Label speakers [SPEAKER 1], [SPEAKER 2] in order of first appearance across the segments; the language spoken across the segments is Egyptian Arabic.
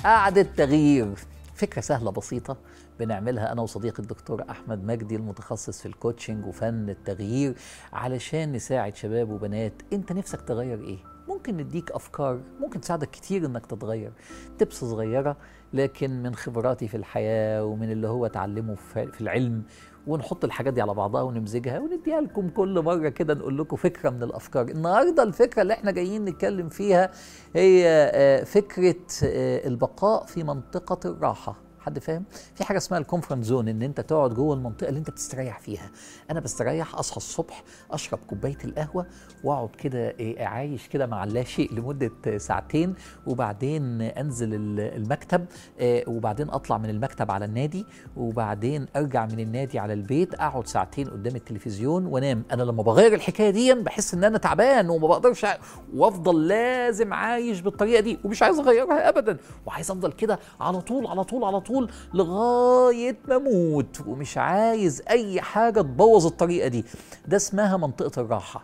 [SPEAKER 1] قعدة تغيير فكرة سهلة بسيطة بنعملها أنا وصديقي الدكتور أحمد مجدي المتخصص في الكوتشنج وفن التغيير علشان نساعد شباب وبنات أنت نفسك تغير إيه؟ ممكن نديك أفكار ممكن تساعدك كتير إنك تتغير تبس صغيرة لكن من خبراتي في الحياة ومن اللي هو اتعلمه في في العلم ونحط الحاجات دي على بعضها ونمزجها ونديها لكم كل مرة كده نقول لكم فكرة من الأفكار النهاردة الفكرة اللي احنا جايين نتكلم فيها هي آه، فكرة آه، البقاء في منطقة الراحة حد فاهم؟ في حاجه اسمها الكومفورت زون ان انت تقعد جوه المنطقه اللي انت بتستريح فيها. انا بستريح اصحى الصبح اشرب كوبايه القهوه واقعد كده إيه، عايش كده مع لا شيء لمده ساعتين وبعدين انزل ال- المكتب آه، وبعدين اطلع من المكتب على النادي وبعدين ارجع من النادي على البيت اقعد ساعتين قدام التلفزيون وانام. انا لما بغير الحكايه دي بحس ان انا تعبان وما بقدرش أع- وافضل لازم عايش بالطريقه دي ومش عايز اغيرها ابدا وعايز افضل كده على طول على طول على طول لغايه ما اموت ومش عايز اي حاجه تبوظ الطريقه دي ده اسمها منطقه الراحه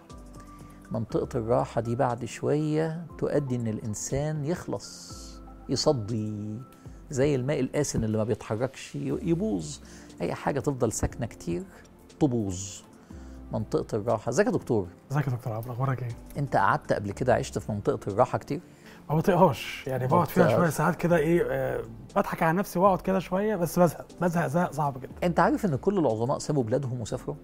[SPEAKER 1] منطقه الراحه دي بعد شويه تؤدي ان الانسان يخلص يصدي زي الماء الآسن اللي ما بيتحركش يبوظ اي حاجه تفضل ساكنه كتير تبوظ منطقه الراحه ازيك يا دكتور
[SPEAKER 2] ازيك يا دكتور عمرو اخبارك ايه؟
[SPEAKER 1] انت قعدت قبل كده عشت في منطقه الراحه كتير
[SPEAKER 2] ما بطيقهاش يعني
[SPEAKER 1] ما
[SPEAKER 2] بقعد فيها
[SPEAKER 1] بطيقهاش.
[SPEAKER 2] شويه ساعات كده ايه آه بضحك على نفسي واقعد كده شويه بس بزهق بزهق زهق صعب جدا
[SPEAKER 1] انت عارف ان كل العظماء سابوا بلادهم وسافروا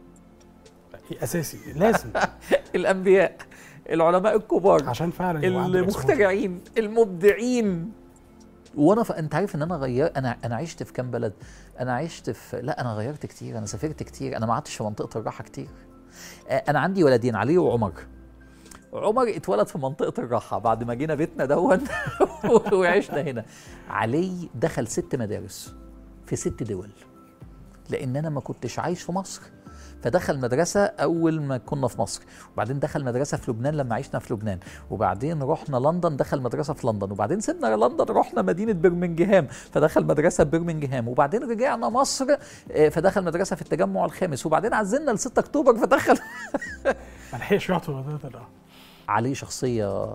[SPEAKER 2] إيه اساسي لازم
[SPEAKER 1] الانبياء العلماء الكبار
[SPEAKER 2] عشان فعلا يبقى عندك exposure.
[SPEAKER 1] المخترعين المبدعين وانا ف... انت عارف ان انا غير انا انا عشت في كام بلد انا عشت في لا انا غيرت كتير انا سافرت كتير انا ما قعدتش في منطقه الراحه كتير آه، انا عندي ولدين علي وعمر عمر اتولد في منطقه الراحه بعد ما جينا بيتنا دون وعشنا هنا علي دخل ست مدارس في ست دول لان انا ما كنتش عايش في مصر فدخل مدرسة أول ما كنا في مصر وبعدين دخل مدرسة في لبنان لما عشنا في لبنان وبعدين رحنا لندن دخل مدرسة في لندن وبعدين سيبنا لندن رحنا مدينة برمنجهام فدخل مدرسة في برمنجهام وبعدين رجعنا مصر آه، فدخل مدرسة في التجمع الخامس وبعدين عزلنا ل 6 أكتوبر فدخل
[SPEAKER 2] ما لحقش يعطوا منطقه الراحه
[SPEAKER 1] عليه شخصية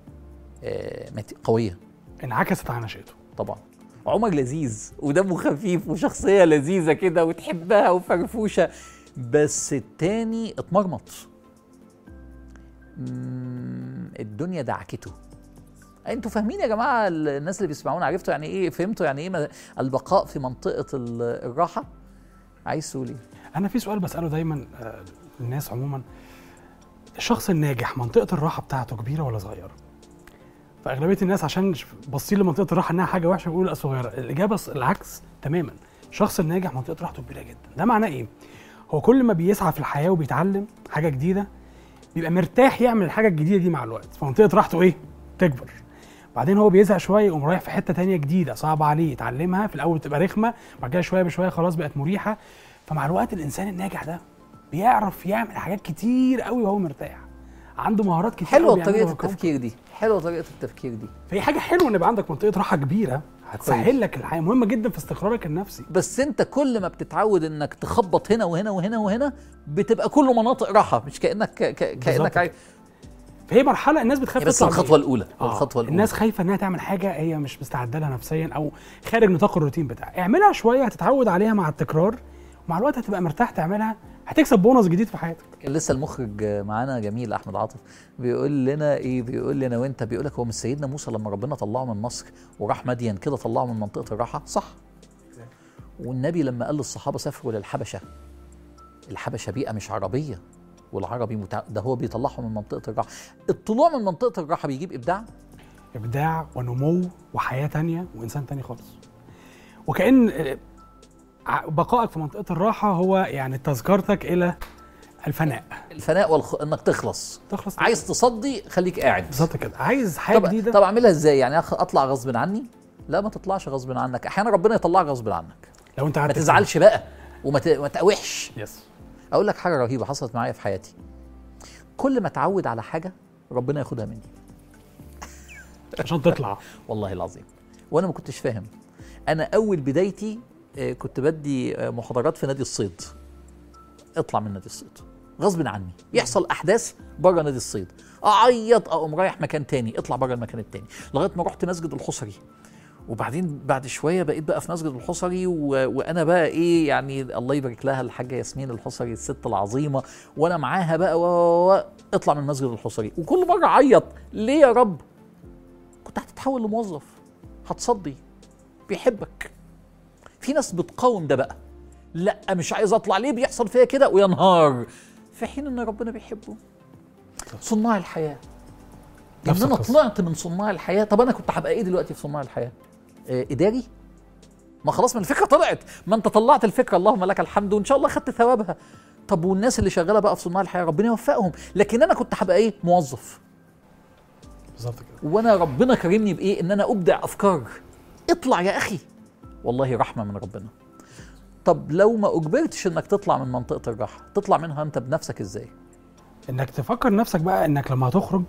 [SPEAKER 1] آه، مت- قوية
[SPEAKER 2] انعكست على نشأته
[SPEAKER 1] طبعا عمر لذيذ ودمه خفيف وشخصية لذيذة كده وتحبها وفرفوشة بس التاني اتمرمط مم، الدنيا دعكته انتوا فاهمين يا جماعة الناس اللي بيسمعونا عرفتوا يعني ايه فهمتوا يعني ايه م- البقاء في منطقة ال- الراحة عايز تقول ايه
[SPEAKER 2] انا في سؤال بساله دايما آه للناس عموما الشخص الناجح منطقه الراحه بتاعته كبيره ولا صغيره؟ فاغلبيه الناس عشان ش- باصين لمنطقه الراحه انها حاجه وحشه بيقولوا لا صغيره الاجابه الص- العكس تماما الشخص الناجح منطقه راحته كبيره جدا ده معناه ايه هو كل ما بيسعى في الحياه وبيتعلم حاجه جديده بيبقى مرتاح يعمل الحاجه الجديده دي مع الوقت فمنطقه راحته ايه تكبر بعدين هو بيزهق شويه يقوم رايح في حته تانية جديده صعبه عليه يتعلمها في الاول بتبقى رخمه بعد كده شويه بشويه خلاص بقت مريحه فمع الوقت الانسان الناجح ده بيعرف يعمل حاجات كتير قوي وهو مرتاح عنده مهارات كتير
[SPEAKER 1] حلوة
[SPEAKER 2] قوي بيعملها
[SPEAKER 1] طريقة
[SPEAKER 2] وهو كوم-
[SPEAKER 1] التفكير دي حلوة طريقة التفكير دي
[SPEAKER 2] فهي حاجه حلوه ان يبقى عندك منطقه راحه كبيره هتسهل لك الحياه مهمه جدا في استقرارك النفسي
[SPEAKER 1] بس انت كل ما بتتعود انك تخبط هنا وهنا وهنا وهنا بتبقى كله مناطق راحه مش كانك ك... ك...
[SPEAKER 2] بالظبط
[SPEAKER 1] كانك عايز
[SPEAKER 2] فهي مرحله الناس بتخاف
[SPEAKER 1] بس
[SPEAKER 2] تطلع
[SPEAKER 1] الخطوه
[SPEAKER 2] بيها.
[SPEAKER 1] الاولى
[SPEAKER 2] آه.
[SPEAKER 1] الخطوه الاولى
[SPEAKER 2] الناس خايفه انها تعمل حاجه هي مش مستعده لها نفسيا او خارج نطاق الروتين بتاعها اعملها شويه هتتعود عليها مع التكرار ومع الوقت هتبقى مرتاح تعملها هتكسب بونص جديد في حياتك
[SPEAKER 1] كان لسه المخرج معانا جميل احمد عاطف بيقول لنا ايه بيقول لنا وانت بيقول لك هو مش سيدنا موسى لما ربنا طلعه من مصر وراح مدين كده طلعه من منطقه الراحه صح والنبي لما قال للصحابه سافروا للحبشه الحبشه بيئه مش عربيه والعربي متع... ده هو بيطلعهم من منطقه الراحه الطلوع من منطقه الراحه بيجيب ابداع
[SPEAKER 2] ابداع ونمو وحياه تانية وانسان تاني خالص وكان آه، ع- بقائك في منطقه الراحه هو يعني تذكرتك الى الفناء
[SPEAKER 1] الفناء والخ... انك تخلص
[SPEAKER 2] تخلص
[SPEAKER 1] عايز تصدي خليك قاعد
[SPEAKER 2] بالظبط كده عايز حاجه
[SPEAKER 1] طب
[SPEAKER 2] جديده
[SPEAKER 1] طب اعملها ازاي يعني أخ- اطلع غصب عني لا ما تطلعش غصب عنك احيانا ربنا يطلعك غصب عنك
[SPEAKER 2] لو انت
[SPEAKER 1] ما
[SPEAKER 2] قعدت
[SPEAKER 1] تزعلش بقى وما ت... ما تقاوحش
[SPEAKER 2] يس
[SPEAKER 1] اقول لك حاجه رهيبه حصلت معايا في حياتي كل ما اتعود على حاجه ربنا ياخدها مني
[SPEAKER 2] عشان تطلع
[SPEAKER 1] والله العظيم وانا ما كنتش فاهم انا اول بدايتي آه، كنت بدي آه، محاضرات في نادي الصيد اطلع من نادي الصيد غصب عني يحصل احداث بره نادي الصيد اعيط اقوم رايح مكان تاني اطلع بره المكان التاني لغايه ما رحت مسجد الحصري وبعدين بعد شويه بقيت بقى في مسجد الحصري و... وانا بقى ايه يعني الله يبارك لها الحاجه ياسمين الحصري الست العظيمه وانا معاها بقى و... و... اطلع من مسجد الحصري وكل مره اعيط ليه يا رب كنت هتتحول لموظف هتصدي بيحبك في ناس بتقاوم ده بقى لا مش عايز اطلع ليه بيحصل فيا كده وينهار في حين ان ربنا بيحبه صناع الحياه ان
[SPEAKER 2] نفس
[SPEAKER 1] انا
[SPEAKER 2] القصة.
[SPEAKER 1] طلعت من صناع الحياه طب انا كنت هبقى ايه دلوقتي في صناع الحياه آه اداري ما خلاص ما الفكره طلعت ما انت طلعت الفكره اللهم لك الحمد وان شاء الله خدت ثوابها طب والناس اللي شغاله بقى في صناع الحياه ربنا يوفقهم لكن انا كنت هبقى ايه موظف
[SPEAKER 2] بالظبط كده
[SPEAKER 1] وانا ربنا كرمني بايه ان انا ابدع افكار اطلع يا اخي والله رحمه من ربنا طب لو ما اجبرتش انك تطلع من منطقه الراحه تطلع منها انت بنفسك ازاي
[SPEAKER 2] انك تفكر نفسك بقى انك لما هتخرج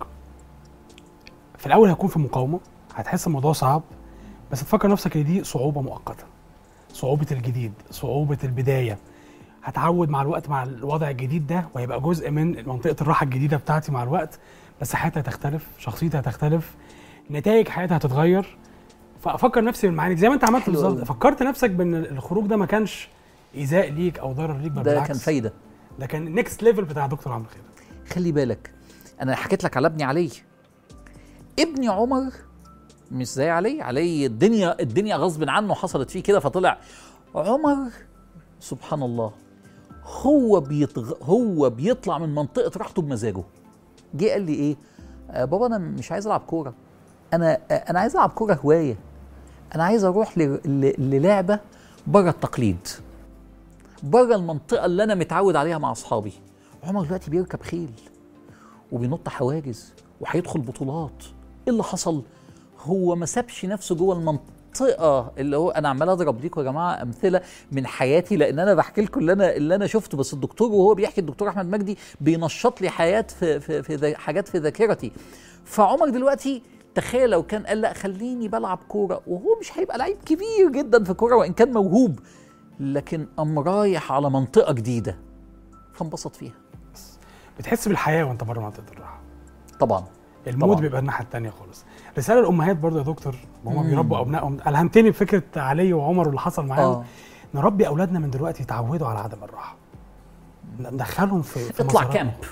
[SPEAKER 2] في الاول هيكون في مقاومه هتحس الموضوع صعب بس تفكر نفسك ان دي صعوبه مؤقته صعوبه الجديد صعوبه البدايه هتعود مع الوقت مع الوضع الجديد ده وهيبقى جزء من منطقه الراحه الجديده بتاعتي مع الوقت بس حياتي هتختلف شخصيتي هتختلف نتائج حياتي هتتغير فافكر نفسي بالمعاني دي. زي ما انت عملت
[SPEAKER 1] حلو
[SPEAKER 2] بالظبط
[SPEAKER 1] أوي.
[SPEAKER 2] فكرت نفسك بان الخروج ده ما كانش ايذاء ليك او ضرر ليك بل
[SPEAKER 1] ده
[SPEAKER 2] بالعكس
[SPEAKER 1] كان فايده
[SPEAKER 2] ده كان نيكست ليفل بتاع دكتور عمرو خير
[SPEAKER 1] خلي بالك انا حكيت لك على ابني علي ابني عمر مش زي علي علي الدنيا الدنيا غصب عنه حصلت فيه كده فطلع عمر سبحان الله هو بيتغ... هو بيطلع من منطقه راحته بمزاجه جه قال لي ايه آه بابا انا مش عايز العب كوره انا آه انا عايز العب كوره هوايه انا عايز اروح ل... ل... للعبه بره التقليد بره المنطقه اللي انا متعود عليها مع اصحابي عمر دلوقتي بيركب خيل وبينط حواجز وهيدخل بطولات ايه اللي حصل هو ما سابش نفسه جوه المنطقه اللي هو انا عمال اضرب ليكم يا جماعه امثله من حياتي لان انا بحكي لكم اللي انا اللي انا شفته بس الدكتور وهو بيحكي الدكتور احمد مجدي بينشط لي حياه في في, في ذا- حاجات في ذاكرتي فعمر دلوقتي تخيل لو كان قال لا خليني بلعب كوره وهو مش هيبقى لعيب كبير جدا في كوره وان كان موهوب لكن قام رايح على منطقه جديده فانبسط فيها
[SPEAKER 2] بتحس بالحياه وانت بره منطقه الراحه
[SPEAKER 1] طبعا
[SPEAKER 2] المود
[SPEAKER 1] طبعاً.
[SPEAKER 2] بيبقى الناحيه الثانيه خالص رساله الامهات برضه يا دكتور وهم
[SPEAKER 1] مم.
[SPEAKER 2] بيربوا ابنائهم الهمتني بفكره علي وعمر واللي حصل معاهم
[SPEAKER 1] اه
[SPEAKER 2] نربي اولادنا من دلوقتي يتعودوا على عدم الراحه ندخلهم في, في
[SPEAKER 1] اطلع
[SPEAKER 2] مسارات.
[SPEAKER 1] كامب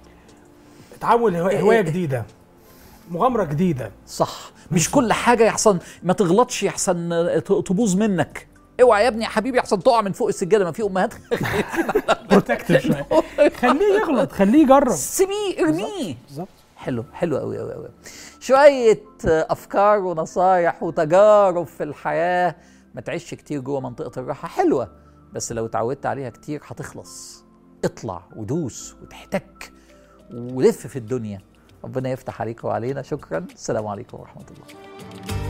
[SPEAKER 2] اتعود هو-
[SPEAKER 1] إيه
[SPEAKER 2] هوايه
[SPEAKER 1] إيه.
[SPEAKER 2] جديده مغامره جديده
[SPEAKER 1] صح مش كل حاجه يحسن ما تغلطش يحسن ت- تبوظ منك اوعى يا ابني يا حبيبي يحسن تقع من فوق السجاده ما في امهات
[SPEAKER 2] بروتكتيف شويه خليه يغلط خليه يجرب
[SPEAKER 1] سيبيه ارميه
[SPEAKER 2] بالظبط
[SPEAKER 1] حلو حلو قوي قوي قوي شويه افكار ونصايح وتجارب في الحياه ما تعيش كتير جوه منطقه الراحه حلوه بس لو اتعودت عليها كتير هتخلص اطلع ودوس وتحتك ولف في الدنيا ربنا يفتح عليك وعلينا شكرا السلام عليكم ورحمه الله